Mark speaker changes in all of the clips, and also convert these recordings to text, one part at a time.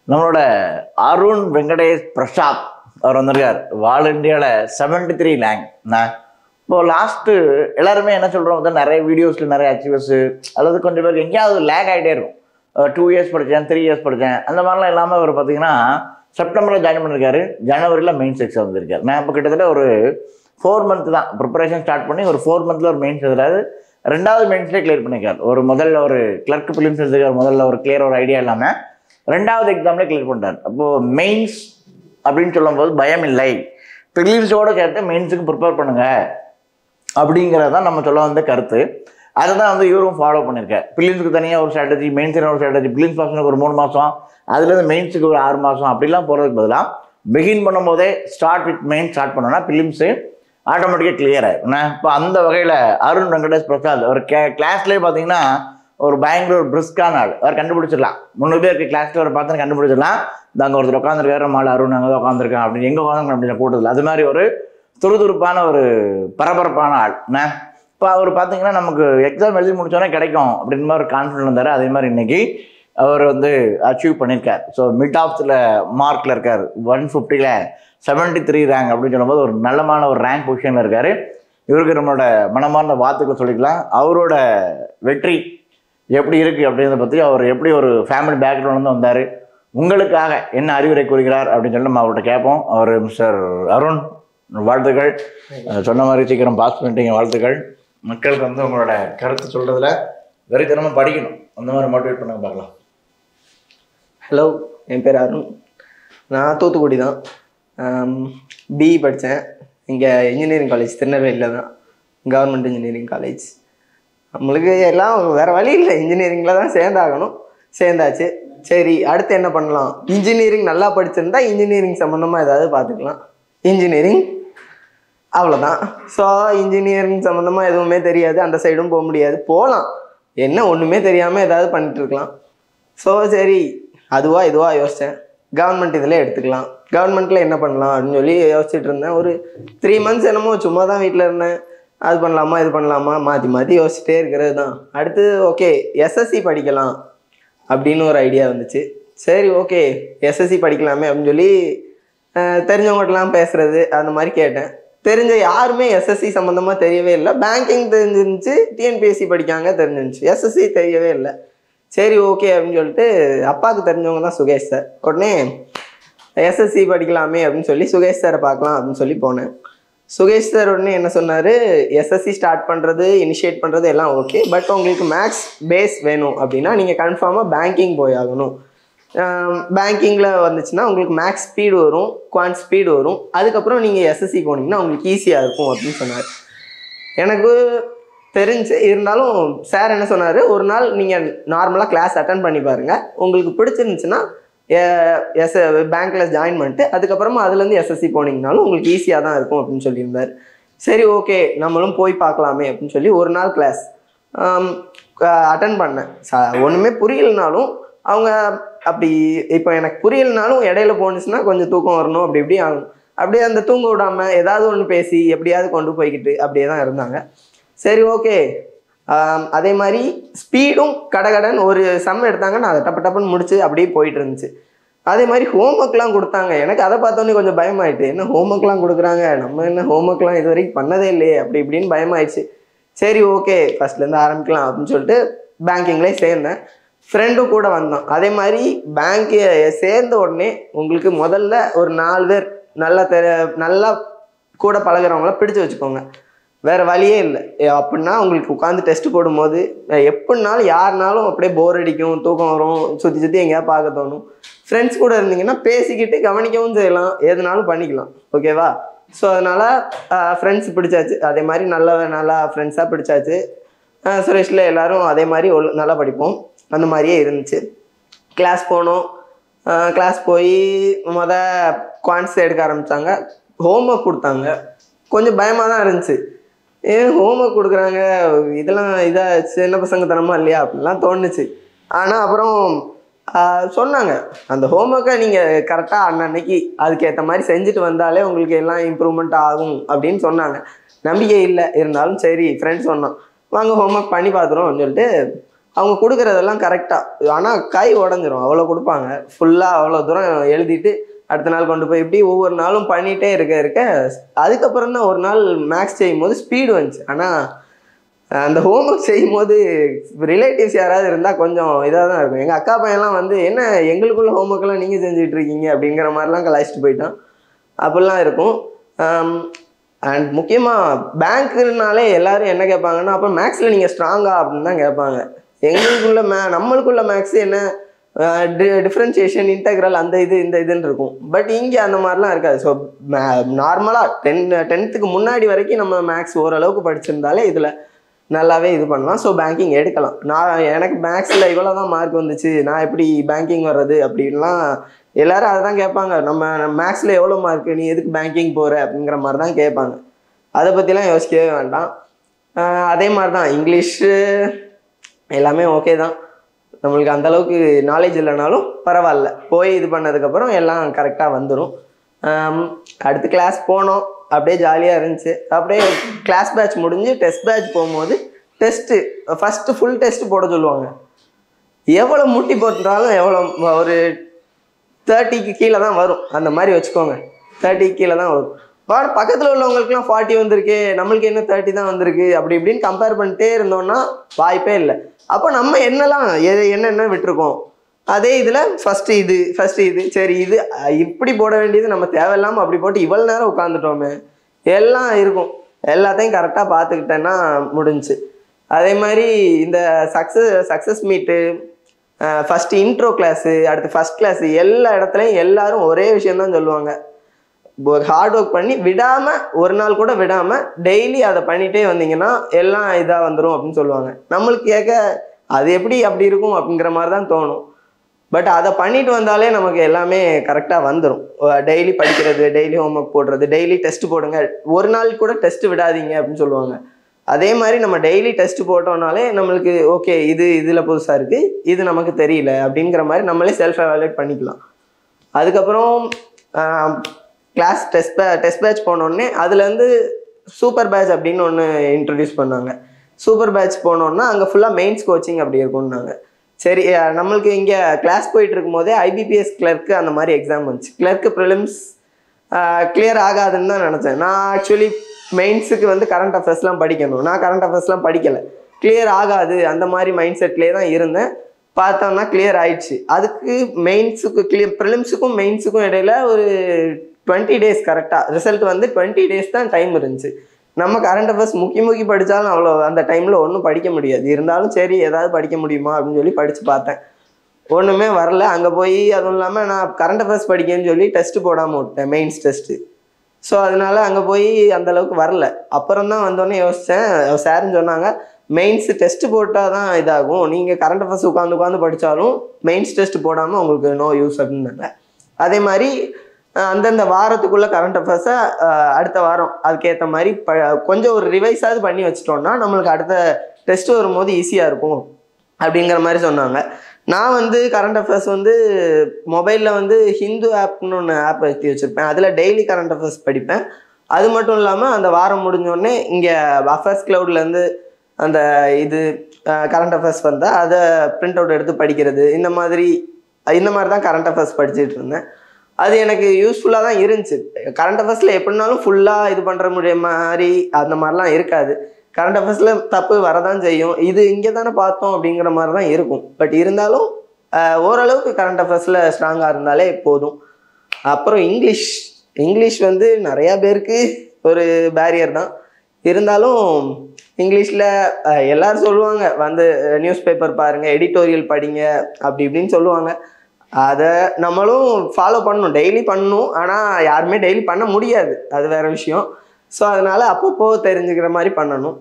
Speaker 1: நம்மளோட அருண் வெங்கடேஷ் பிரசாத் அவர் வந்திருக்கார் வால் இந்தியாவில் செவன்டி த்ரீ லேங் இப்போ லாஸ்ட்டு எல்லாருமே என்ன சொல்கிறோம் வந்து நிறைய வீடியோஸில் நிறைய அச்சீவர்ஸு அல்லது கொஞ்சம் பேர் எங்கேயாவது லேக் ஆகிட்டே இருக்கும் டூ இயர்ஸ் படித்தேன் த்ரீ இயர்ஸ் படித்தேன் அந்த மாதிரிலாம் இல்லாமல் அவர் பார்த்தீங்கன்னா செப்டம்பரில் ஜாயின் பண்ணியிருக்காரு ஜனவரியில் மெயின்ஸ் எக்ஸாம் வந்திருக்காரு நான் இப்போ கிட்டத்தட்ட ஒரு ஃபோர் மந்த் தான் ப்ரிப்பரேஷன் ஸ்டார்ட் பண்ணி ஒரு ஃபோர் மந்த்தில் ஒரு மெயின்ஸ் எழுதுறாரு ரெண்டாவது மெயின்ஸ்லேயே கிளியர் பண்ணியிருக்காரு ஒரு முதல்ல ஒரு கிளர்க் பிலிம்ஸ் எழுதிருக்காரு முதல்ல ஒரு கிளியர் ஒரு ஐடியா இல்லாமல் ரெண்டாவது எக்ஸாம்லேயே கிளியர் பண்ணிட்டார் அப்போது மெயின்ஸ் அப்படின்னு சொல்லும்போது பயம் இல்லை ப்ரிலிம்ஸோடு சேர்த்து மெயின்ஸுக்கு ப்ரிப்பேர் பண்ணுங்க அப்படிங்கிறது தான் நம்ம சொல்ல வந்த கருத்து அதை தான் வந்து இவரும் ஃபாலோ பண்ணியிருக்காரு பில்லின்ஸுக்கு தனியாக ஒரு ஸ்ட்ராட்டஜி மெயின்ஸுக்கு ஒரு ஸ்ட்ராட்டஜி பில்லின்ஸ் பர்சனுக்கு ஒரு மூணு மாதம் அதுலேருந்து மெயின்ஸுக்கு ஒரு ஆறு மாதம் அப்படிலாம் போகிறதுக்கு பதிலாக பிகின் பண்ணும்போதே ஸ்டார்ட் வித் மெயின் ஸ்டார்ட் பண்ணோன்னா பிலிம்ஸு ஆட்டோமேட்டிக்காக கிளியர் ஆயிடும் இப்போ அந்த வகையில் அருண் வெங்கடேஷ் பிரசாத் ஒரு கே கிளாஸ்லேயே பார்த்தீங்கன்னா ஒரு பயங்கர ஒரு பிரிஸ்கான ஆள் அவர் கண்டுபிடிச்சிடலாம் முந்நூறு பேருக்கு கிளாஸில் ஒரு பார்த்து கண்டுபிடிச்சிடலாம் இந்த அங்கே ஒருத்தர் உட்காந்துருக்காரு மாலை அருண் அங்கே தான் உட்காந்துருக்கான் அப்படின்னு எங்கே உட்காந்து அப்படின்னு கூட்டத்தில் அது மாதிரி ஒரு துருதுருப்பான ஒரு பரபரப்பான ஆள் என்ன இப்போ அவர் பார்த்தீங்கன்னா நமக்கு எக்ஸாம் எழுதி முடிச்சோன்னே கிடைக்கும் அப்படின்ற மாதிரி ஒரு கான்ஃபிடன்ட் இருந்தார் அதே மாதிரி இன்னைக்கு அவர் வந்து அச்சீவ் பண்ணியிருக்கார் ஸோ மிட் ஆஃப்ஸில் மார்க்கில் இருக்கார் ஒன் ஃபிஃப்டியில் செவன்ட்டி த்ரீ ரேங்க் அப்படின்னு சொல்லும்போது ஒரு நல்லமான ஒரு ரேங்க் பொசிஷனில் இருக்கார் இவருக்கு நம்மளோட மனமார்ந்த வார்த்தைகள் சொல்லிக்கலாம் அவரோட வெற்றி எப்படி இருக்குது அப்படின்றத பற்றி அவர் எப்படி ஒரு ஃபேமிலி பேக்ரவுண்ட் வந்தார் உங்களுக்காக என்ன அறிவுரை கூறுகிறார் அப்படின்னு சொல்லி நம்ம அவர்கிட்ட கேட்போம் அவர் மிஸ்டர் அருண் வாழ்த்துக்கள் அஹ் சொன்ன மாதிரி சீக்கிரம் பாஸ் பண்ணிட்டீங்க வாழ்த்துக்கள் மக்களுக்கு வந்து உங்களோட கருத்து சொல்கிறதுல வெறித்தனமாக படிக்கணும் அந்த மாதிரி மோட்டிவேட் பண்ணுங்க பார்க்கலாம்
Speaker 2: ஹலோ என் பேர் அருண் நான் தூத்துக்குடி தான் பிஇ படித்தேன் இங்கே இன்ஜினியரிங் காலேஜ் திருநெல்வேலியில் தான் கவர்மெண்ட் இன்ஜினியரிங் காலேஜ் நம்மளுக்கு எல்லாம் வேறு வழி இல்லை இன்ஜினியரிங்கில் தான் சேர்ந்தாகணும் சேர்ந்தாச்சு சரி அடுத்து என்ன பண்ணலாம் இன்ஜினியரிங் நல்லா படிச்சிருந்தா இன்ஜினியரிங் சம்மந்தமாக ஏதாவது பார்த்துக்கலாம் இன்ஜினியரிங் அவ்வளோதான் ஸோ இன்ஜினியரிங் சம்மந்தமாக எதுவுமே தெரியாது அந்த சைடும் போக முடியாது போகலாம் என்ன ஒன்றுமே தெரியாமல் ஏதாவது பண்ணிட்டு இருக்கலாம் ஸோ சரி அதுவா இதுவா யோசித்தேன் கவர்மெண்ட் இதில் எடுத்துக்கலாம் கவர்மெண்ட்டில் என்ன பண்ணலாம் அப்படின்னு சொல்லி யோசிச்சுட்டு இருந்தேன் ஒரு த்ரீ மந்த்ஸ் என்னமோ சும்மா தான் வீட்டில் இருந்தேன் அது பண்ணலாமா இது பண்ணலாமா மாற்றி மாற்றி யோசிச்சிட்டே இருக்கிறது தான் அடுத்து ஓகே எஸ்எஸ்சி படிக்கலாம் அப்படின்னு ஒரு ஐடியா வந்துச்சு சரி ஓகே எஸ்எஸ்சி படிக்கலாமே அப்படின்னு சொல்லி அஹ், தெரிஞ்சவங்ககிட்டலாம் பேசுறது அந்த மாதிரி கேட்டேன் தெரிஞ்ச யாருமே எஸ்எஸ்சி சம்மந்தமாக தெரியவே இல்லை பேங்கிங் தெரிஞ்சிருந்துச்சு டிஎன்பிஎஸ்சி படிக்காங்க தெரிஞ்சிருந்துச்சு எஸ்எஸ்சி தெரியவே இல்லை சரி ஓகே அப்படின்னு சொல்லிட்டு அப்பாவுக்கு தெரிஞ்சவங்க தான் சுகேஷ் சார் உடனே எஸ்எஸ்சி படிக்கலாமே அப்படின்னு சொல்லி சுகேஷ் சாரை பார்க்கலாம் அப்படின்னு சொல்லி போனேன் சுகேஷ் சார் உடனே என்ன சொன்னார் எஸ்எஸ்சி ஸ்டார்ட் பண்ணுறது இனிஷியேட் பண்ணுறது எல்லாம் ஓகே பட் உங்களுக்கு மேக்ஸ் பேஸ் வேணும் அப்படின்னா நீங்கள் கன்ஃபார்மாக பேங்கிங் போய் ஆகணும் பேங்கிங்கில் வந்துச்சுன்னா உங்களுக்கு மேக்ஸ் ஸ்பீடு வரும் குவான்ட் ஸ்பீடு வரும் அதுக்கப்புறம் நீங்கள் எஸ்எஸ்சி போனீங்கன்னா உங்களுக்கு ஈஸியாக இருக்கும் அப்படின்னு சொன்னார் எனக்கு தெரிஞ்சு இருந்தாலும் சார் என்ன சொன்னார் ஒரு நாள் நீங்கள் நார்மலாக கிளாஸ் அட்டன் பண்ணி பாருங்கள் உங்களுக்கு பிடிச்சிருந்துச்சுன்னா எஸ் பேங்க்கில் ஜாயின் பண்ணிட்டு அதுக்கப்புறமா அதுலேருந்து எஸ்எஸ்சி போனீங்கனாலும் உங்களுக்கு ஈஸியாக தான் இருக்கும் அப்படின்னு சொல்லியிருந்தார் சரி ஓகே நம்மளும் போய் பார்க்கலாமே அப்படின்னு சொல்லி ஒரு நாள் கிளாஸ் அட்டன் பண்ணேன் ச ஒன்றுமே புரியலனாலும் அவங்க அப்படி இப்போ எனக்கு புரியலனாலும் இடையில போணுச்சுன்னா கொஞ்சம் தூக்கம் வரணும் அப்படி இப்படி ஆகும் அப்படியே அந்த தூங்க விடாம ஏதாவது ஒன்று பேசி எப்படியாவது கொண்டு போய்கிட்டு அப்படியே தான் இருந்தாங்க சரி ஓகே அதே மாதிரி ஸ்பீடும் கடகடன் ஒரு சம் எடுத்தாங்க நான் அதை டப்பு டப்புன்னு முடிச்சு அப்படியே போயிட்டு இருந்துச்சு அதே மாதிரி ஹோம்ஒர்க்லாம் கொடுத்தாங்க எனக்கு அதை பார்த்தோன்னே கொஞ்சம் பயமாயிட்டு என்ன ஹோம்ஒர்க்லாம் கொடுக்குறாங்க நம்ம என்ன ஹோம்ஒர்க்லாம் இது வரைக்கும் பண்ணதே இல்லையே அப்படி இப்படின்னு பயமாயிடுச்சு சரி ஓகே ஃபர்ஸ்ட்லேருந்து ஆரம்பிக்கலாம் அப்படின்னு சொல்லிட்டு பேங்கிங்லேயே சேர்ந்தேன் ஃப்ரெண்டும் கூட வந்தோம் அதே மாதிரி பேங்க்கு சேர்ந்த உடனே உங்களுக்கு முதல்ல ஒரு நாலு பேர் நல்லா தெரி நல்லா கூட பழகுறவங்கள பிடிச்சு வச்சுக்கோங்க வேற வழியே இல்லை எ, அப்படின்னா உங்களுக்கு உட்காந்து டெஸ்ட் போடும்போது அஹ், எப்படினாலும் யாருனாலும் அப்படியே போர் அடிக்கும் தூக்கம் வரும் சுற்றி சுற்றி எங்கேயாவது பார்க்க தோணும் ஃப்ரெண்ட்ஸ் கூட இருந்தீங்கன்னா பேசிக்கிட்டு கவனிக்கவும் செய்யலாம் எதுனாலும் பண்ணிக்கலாம் ஓகேவா ஸோ அதனால் ஃப்ரெண்ட்ஸ் பிடிச்சாச்சு அதே மாதிரி நல்ல நல்லா ஃப்ரெண்ட்ஸாக பிடிச்சாச்சு அஹ், சுரேஷில் எல்லாரும் அதே மாதிரி ஒழு- நல்லா படிப்போம் அந்த மாதிரியே இருந்துச்சு கிளாஸ் போனோம் கிளாஸ் போய் மொத குவான்ஸ் எடுக்க ஆரம்பித்தாங்க ஹோம்ஒர்க் கொடுத்தாங்க கொஞ்சம் பயமாக தான் இருந்துச்சு ஏன் ஹோம்ஒர்க் கொடுக்குறாங்க இதெல்லாம் இதாக சின்ன பசங்க தனமா இல்லையா அப்படிலாம் தோணுச்சு ஆனால் அப்புறம் ஆஹ், சொன்னாங்க அந்த ஹோம்ஒர்க்கை நீங்கள் கரெக்டாக அன்னன்னைக்கு அதுக்கேற்ற மாதிரி செஞ்சுட்டு வந்தாலே உங்களுக்கு எல்லாம் இம்ப்ரூவ்மெண்ட் ஆகும் அப்படின்னு சொன்னாங்க நம்பிக்கை இல்லை இருந்தாலும் சரி ஃப்ரெண்ட்ஸ் சொன்னான் வாங்க ஹோம்ஒர்க் பண்ணி பார்த்துருவோம் அப்படின்னு சொல்லிட்டு அவங்க கொடுக்குறதெல்லாம் கரெக்டாக ஆனால் கை உடஞ்சிரும் அவ்வளோ கொடுப்பாங்க ஃபுல்லாக அவ்வளோ தூரம் எழுதிட்டு அடுத்த நாள் கொண்டு போய் இப்படி ஒவ்வொரு நாளும் பண்ணிகிட்டே இருக்க இருக்க அதுக்கப்புறம் தான் ஒரு நாள் மேக்ஸ் செய்யும் போது ஸ்பீடு வந்துச்சு ஆனால் அந்த ஹோம்ஒர்க் செய்யும் போது ரிலேட்டிவ்ஸ் யாராவது இருந்தால் கொஞ்சம் இதாக தான் இருக்கும் எங்கள் அக்கா பையன்லாம் வந்து என்ன எங்களுக்குள்ள ஹோம்ஒர்க்லாம் நீங்கள் செஞ்சுட்டு இருக்கீங்க அப்படிங்கிற மாதிரிலாம் கலாய்ச்சிட்டு போயிட்டான் அப்படிலாம் இருக்கும் அண்ட் முக்கியமாக பேங்க்குனாலே எல்லாரும் என்ன கேட்பாங்கன்னா அப்போ மேக்ஸில் நீங்கள் ஸ்ட்ராங்கா அப்படின்னு தான் கேட்பாங்க எங்களுக்குள்ள மே நம்மளுக்குள்ள மேக்ஸ் என்ன டிஃப்ரென்சியேஷன் இன்டெக்ரல் அந்த இது இந்த இதுன்னு இருக்கும் பட் இங்கே அந்த மாதிரிலாம் இருக்காது ஸோ நார்மலாக டென் டென்த்துக்கு முன்னாடி வரைக்கும் நம்ம மேக்ஸ் ஓரளவுக்கு படிச்சிருந்தாலே இதில் நல்லாவே இது பண்ணலாம் ஸோ பேங்கிங் எடுக்கலாம் நான் எனக்கு மேக்ஸில் இவ்வளோ தான் மார்க் வந்துச்சு நான் எப்படி பேங்கிங் வர்றது அப்படின்லாம் எல்லாரும் அதை தான் கேட்பாங்க நம்ம மேக்ஸில் எவ்வளோ மார்க் நீ எதுக்கு பேங்கிங் போகிற அப்படிங்கிற மாதிரி தான் கேட்பாங்க அதை பற்றிலாம் யோசிக்கவே வேண்டாம் ஆஹ் அதே மாதிரி தான் இங்கிலீஷு எல்லாமே ஓகே தான் நம்மளுக்கு அந்த அளவுக்கு நாலேஜ் இல்லைனாலும் பரவாயில்ல போய் இது பண்ணதுக்கப்புறம் எல்லாம் கரெக்டாக வந்துடும் அடுத்த கிளாஸ் போனோம் அப்படியே ஜாலியாக இருந்துச்சு அப்படியே கிளாஸ் பேட்ச் முடிஞ்சு டெஸ்ட் பேட்ச் போகும்போது டெஸ்ட்டு ஃபஸ்ட்டு ஃபுல் டெஸ்ட் போட சொல்லுவாங்க எவ்வளோ முட்டி போட்டாலும் எவ்வளோ ஒரு தேர்ட்டிக்கு கீழே தான் வரும் அந்த மாதிரி வச்சுக்கோங்க தேர்ட்டிக்கு கீழே தான் வரும் பாரு பக்கத்தில் உள்ளவங்களுக்குலாம் ஃபார்ட்டி வந்திருக்கு நம்மளுக்கு என்ன தேர்ட்டி தான் வந்திருக்கு அப்படி இப்படின்னு கம்பேர் பண்ணிட்டே இருந்தோம்னா வாய்ப்பே இல்லை அப்போ நம்ம என்னெல்லாம் எது என்னென்ன விட்டுருக்கோம் அதே இதில் ஃபஸ்ட்டு இது ஃபஸ்ட்டு இது சரி இது அஹ், இப்படி போட வேண்டியது நம்ம தேவையில்லாமல் அப்படி போட்டு இவ்வளோ நேரம் உட்காந்துட்டோமே எல்லாம் இருக்கும் எல்லாத்தையும் கரெக்டாக பார்த்துக்கிட்டேன்னா முடிஞ்சுச்சு அதே மாதிரி இந்த success success meet first intro class அடுத்து ஃபஸ்ட் கிளாஸு எல்லா இடத்துலையும் எல்லாரும் ஒரே விஷயம்தான் சொல்லுவாங்க ஹார்ட் ஒர்க் பண்ணி விடாமல் ஒரு நாள் கூட விடாமல் டெய்லி அதை பண்ணிகிட்டே வந்தீங்கன்னா எல்லாம் இதாக வந்துடும் அப்படின்னு சொல்லுவாங்க நம்மளுக்கு கேட்க அது எப்படி அப்படி இருக்கும் அப்படிங்கிற மாதிரி தான் தோணும் பட் அதை பண்ணிட்டு வந்தாலே நமக்கு எல்லாமே கரெக்டாக வந்துடும் டெய்லி படிக்கிறது டெய்லி ஹோம்ஒர்க் போடுறது டெய்லி டெஸ்ட் போடுங்க ஒரு நாள் கூட டெஸ்ட் விடாதீங்க அப்படின்னு சொல்லுவாங்க அதே மாதிரி நம்ம டெய்லி டெஸ்ட் போட்டோம்னாலே நம்மளுக்கு ஓகே இது இதில் புதுசாக இருக்குது இது நமக்கு தெரியல அப்படிங்கிற மாதிரி நம்மளே செல்ஃப் எவாலுவேட் பண்ணிக்கலாம் அதுக்கப்புறம் கிளாஸ் டெஸ்ட் பே டெஸ்ட் பேட்ச் போனோடனே அதுலேருந்து சூப்பர் பேட்ச் அப்படின்னு ஒன்று இன்ட்ரடியூஸ் பண்ணாங்க சூப்பர் பேட்ச் போனோன்னா அங்கே ஃபுல்லாக மெயின்ஸ் கோச்சிங் அப்படி இருக்கும்னாங்க சரி அஹ், நம்மளுக்கு இங்கே கிளாஸ் போயிட்டு இருக்கும்போதே ஐபிபிஎஸ் கிளர்க்கு அந்த மாதிரி எக்ஸாம் வந்துச்சு கிளர்க்கு ப்ரிலிம்ஸ் கிளியர் ஆகாதுன்னு தான் நினச்சேன் நான் ஆக்சுவலி மெயின்ஸுக்கு வந்து கரண்ட் அஃபேர்ஸ்லாம் படிக்கணும் நான் கரண்ட் அஃபேர்ஸ்லாம் படிக்கலை கிளியர் ஆகாது அந்த மாதிரி மைண்ட் செட்லேயே தான் இருந்தேன் பார்த்தோம்னா கிளியர் ஆயிடுச்சு அதுக்கு மெயின்ஸுக்கு கிளியர் ப்ரிலிம்ஸுக்கும் மெயின்ஸுக்கும் இடையில ஒரு டுவெண்ட்டி டேஸ் கரெக்டாக ரிசல்ட் வந்து டுவெண்ட்டி டேஸ் தான் டைம் இருந்துச்சு நம்ம கரண்ட் அஃபேர்ஸ் முக்கி முக்கி படித்தாலும் அவ்வளோ அந்த டைமில் ஒன்றும் படிக்க முடியாது இருந்தாலும் சரி ஏதாவது படிக்க முடியுமா அப்படின்னு சொல்லி படித்து பார்த்தேன் ஒன்றுமே வரல அங்கே போய் அதுவும் இல்லாமல் நான் கரண்ட் அஃபேர்ஸ் படிக்கன்னு சொல்லி டெஸ்ட் போடாமல் விட்டேன் மெயின்ஸ் டெஸ்ட்டு ஸோ அதனால அங்கே போய் அந்த அளவுக்கு வரல அப்புறம் தான் வந்தோடனே யோசித்தேன் சாருன்னு சொன்னாங்க மெயின்ஸ் டெஸ்ட் போட்டால் தான் இதாகும் நீங்கள் கரண்ட் அஃபேர்ஸ் உட்காந்து உட்காந்து படித்தாலும் மெயின்ஸ் டெஸ்ட் போடாமல் உங்களுக்கு நோ யூஸ் அப்படின்னாங்க அதே மாதிரி அஹ், அந்தந்த வாரத்துக்குள்ள கரண்ட் அஃபேர்ஸை அடுத்த வாரம் அதுக்கேற்ற மாதிரி ப கொஞ்சம் ஒரு ரிவைஸாவது பண்ணி வச்சிட்டோம்னா நம்மளுக்கு அடுத்த டெஸ்ட் வரும்போது ஈஸியாக இருக்கும் அப்படிங்கிற மாதிரி சொன்னாங்க நான் வந்து கரண்ட் அஃபேர்ஸ் வந்து மொபைலில் வந்து ஹிந்து ஆப்னு ஒன்று ஆப் ஏற்றி வச்சுருப்பேன் அதில் டெய்லி கரண்ட் அஃபேர்ஸ் படிப்பேன் அது மட்டும் இல்லாமல் அந்த வாரம் முடிஞ்சோடனே இங்கே அஃபேர்ஸ் க்ளவுட்லேருந்து அந்த இது கரண்ட் அஃபேர்ஸ் வந்தால் அதை பிரிண்ட் அவுட் எடுத்து படிக்கிறது இந்த மாதிரி இந்த மாதிரி தான் கரண்ட் அஃபேர்ஸ் படிச்சுட்டு இருந்தேன் அது எனக்கு யூஸ்ஃபுல்லாக தான் இருந்துச்சு கரண்ட் அஃபேர்ஸில் எப்படினாலும் ஃபுல்லாக இது பண்ணுற முடிய மாதிரி அந்த மாதிரிலாம் இருக்காது கரண்ட் அஃபேர்ஸில் தப்பு வரதான் செய்யும் இது இங்கே தானே பார்த்தோம் அப்படிங்கிற மாதிரி தான் இருக்கும் பட் இருந்தாலும் ஆஹ், ஓரளவுக்கு கரண்ட் அஃபேர்ஸில் ஸ்ட்ராங்காக இருந்தாலே போதும் அப்புறம் இங்கிலீஷ் இங்கிலீஷ் வந்து நிறையா பேருக்கு ஒரு பேரியர் தான் இருந்தாலும் இங்கிலீஷில் எல்லாரும் சொல்லுவாங்க வந்து நியூஸ் பேப்பர் பாருங்கள் எடிட்டோரியல் படிங்க அப்படி இப்படின்னு சொல்லுவாங்க அதை நம்மளும் ஃபாலோ பண்ணணும் டெய்லி பண்ணணும் ஆனால் யாருமே டெய்லி பண்ண முடியாது அது வேற விஷயம் ஸோ அதனால் அப்பப்போ தெரிஞ்சுக்கிற மாதிரி பண்ணணும்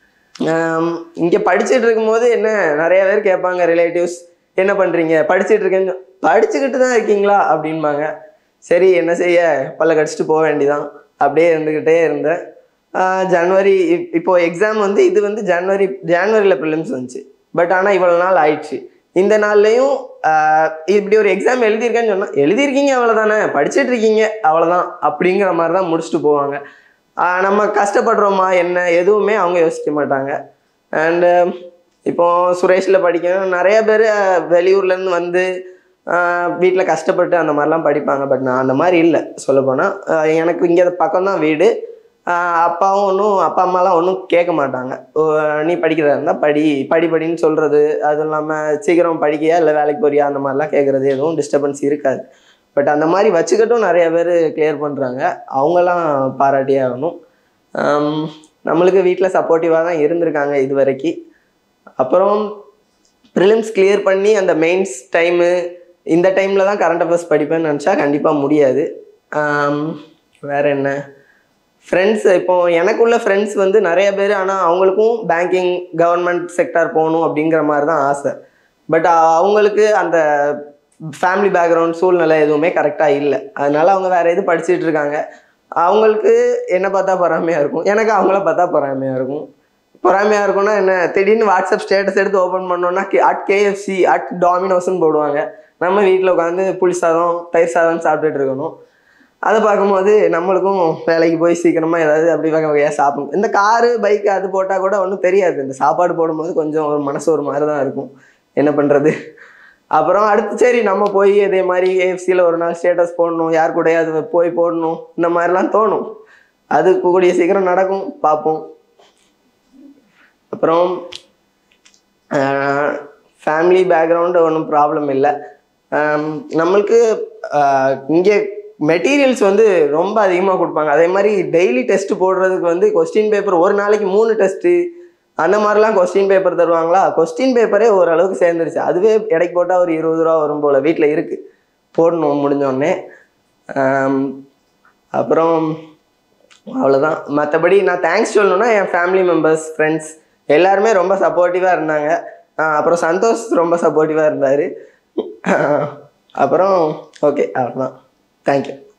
Speaker 2: இங்கே படிச்சுட்டு இருக்கும்போது என்ன நிறைய பேர் கேட்பாங்க ரிலேட்டிவ்ஸ் என்ன பண்ணுறீங்க படிச்சுட்டு இருக்கேன்னு படிச்சுக்கிட்டு தான் இருக்கீங்களா அப்படின்பாங்க சரி என்ன செய்ய பல்ல கடிச்சிட்டு போக வேண்டியதான் அப்படியே இருந்துக்கிட்டே இருந்தேன் ஆஹ் ஜனவரி இப்- இப்போ எக்ஸாம் வந்து இது வந்து ஜனவரி ஜனவரியில் ப்ரிலிம்ஸ் வந்துச்சு பட் ஆனால் இவ்வளோ நாள் ஆயிடுச்சு இந்த நாள்லையும் ஆஹ் இப்படி ஒரு எக்ஸாம் எழுதியிருக்கேன்னு சொன்னால் எழுதியிருக்கீங்க அவ்வளோதானே படிச்சுட்டு இருக்கீங்க அவ்வளோதான் அப்படிங்கிற மாதிரி தான் முடிச்சுட்டு போவாங்க ஆஹ் நம்ம கஷ்டப்படுறோமா என்ன எதுவுமே அவங்க யோசிக்க மாட்டாங்க அண்டு இப்போ சுரேஷில் படிக்கணும் நிறைய பேர் வெளியூர்லேருந்து வந்து வீட்டில் கஷ்டப்பட்டு அந்த மாதிரிலாம் படிப்பாங்க பட் நான் அந்த மாதிரி இல்லை சொல்லப்போனால் எனக்கு இங்கே பக்கம் தான் வீடு ஆஹ் அப்பாவும் ஒன்றும் அப்பா அம்மாலாம் ஒன்றும் கேட்க மாட்டாங்க ஓ, நீ படிக்கிறதா இருந்தால் படி படி படின்னு சொல்கிறது அதுவும் இல்லாமல் சீக்கிரம் படிக்கியா இல்லை வேலைக்கு போறியா அந்த மாதிரிலாம் கேட்குறது எதுவும் டிஸ்டர்பன்ஸ் இருக்காது பட் அந்த மாதிரி வச்சுக்கிட்டும் நிறைய பேர் கிளியர் பண்ணுறாங்க அவங்கெல்லாம் பாராட்டியே ஆகணும் ஆம், நம்மளுக்கு வீட்டில் சப்போர்ட்டிவாக தான் இருந்திருக்காங்க இது வரைக்கும் அப்புறம் ப்ரிலிம்ஸ் கிளியர் பண்ணி அந்த மெயின்ஸ் டைமு இந்த டைமில் தான் கரண்ட் அஃபேர்ஸ் படிப்பேன்னு நினச்சா கண்டிப்பாக முடியாது ஆம், வேற என்ன ஃப்ரெண்ட்ஸ் இப்போ எனக்குள்ள ஃப்ரெண்ட்ஸ் வந்து நிறைய பேர் ஆனால் அவங்களுக்கும் பேங்கிங் கவர்மெண்ட் செக்டார் போகணும் அப்படிங்கிற மாதிரி தான் ஆசை பட் அவங்களுக்கு அந்த ஃபேமிலி பேக்ரவுண்ட் சூழ்நிலை எதுவுமே கரெக்டாக இல்லை அதனால அவங்க வேற எது படிச்சுட்டு இருக்காங்க அவங்களுக்கு என்ன பார்த்தா பொறாமையாக இருக்கும் எனக்கு அவங்கள பார்த்தா பொறாமையாக இருக்கும் பொறாமையாக இருக்கும்னா என்ன திடீர்னு வாட்ஸ்அப் ஸ்டேட்டஸ் எடுத்து ஓப்பன் பண்ணோன்னா அட் கேஎஃப்சி அட் டாமினோஸ்னு போடுவாங்க நம்ம வீட்டில் உட்காந்து புளி சாதம் தயிர் சாதம் சாப்பிட்டுட்டு இருக்கணும் அதை பார்க்கும்போது நம்மளுக்கும் வேலைக்கு போய் சீக்கிரமாக ஏதாவது அப்படி வகை வகையாக சாப்பிடணும் இந்த காரு பைக் அது போட்டால் கூட ஒன்றும் தெரியாது இந்த சாப்பாடு போடும்போது கொஞ்சம் ஒரு மனசு ஒரு மாதிரி தான் இருக்கும் என்ன பண்ணுறது அப்புறம் அடுத்து சரி நம்ம போய் இதே மாதிரி ஏஎஃப்சியில் ஒரு நாள் ஸ்டேட்டஸ் போடணும் யார் கூடயாவது போய் போடணும் இந்த மாதிரிலாம் தோணும் அது கூடிய சீக்கிரம் நடக்கும் பார்ப்போம் அப்புறம் ஃபேமிலி பேக்ரவுண்டு ஒன்றும் ப்ராப்ளம் இல்லை நம்மளுக்கு இங்கே மெட்டீரியல்ஸ் வந்து ரொம்ப அதிகமாக கொடுப்பாங்க அதே மாதிரி டெய்லி டெஸ்ட் போடுறதுக்கு வந்து கொஸ்டின் பேப்பர் ஒரு நாளைக்கு மூணு டெஸ்ட்டு அந்த மாதிரிலாம் கொஸ்டின் பேப்பர் தருவாங்களா கொஸ்டின் பேப்பரே ஓரளவுக்கு சேர்ந்துருச்சு அதுவே எடைக்கு போட்டால் ஒரு இருபது ரூபா வரும் போல் வீட்டில் இருக்குது போடணும் முடிஞ்சோடனே அப்புறம் அவ்வளோதான் மற்றபடி நான் தேங்க்ஸ் சொல்லணும்னா என் ஃபேமிலி மெம்பர்ஸ் ஃப்ரெண்ட்ஸ் எல்லாருமே ரொம்ப சப்போர்ட்டிவாக இருந்தாங்க ஆஹ் அப்புறம் சந்தோஷ் ரொம்ப சப்போர்ட்டிவாக இருந்தார் அப்புறம் ஓகே அவ்வளோதான் தேங்க்யூ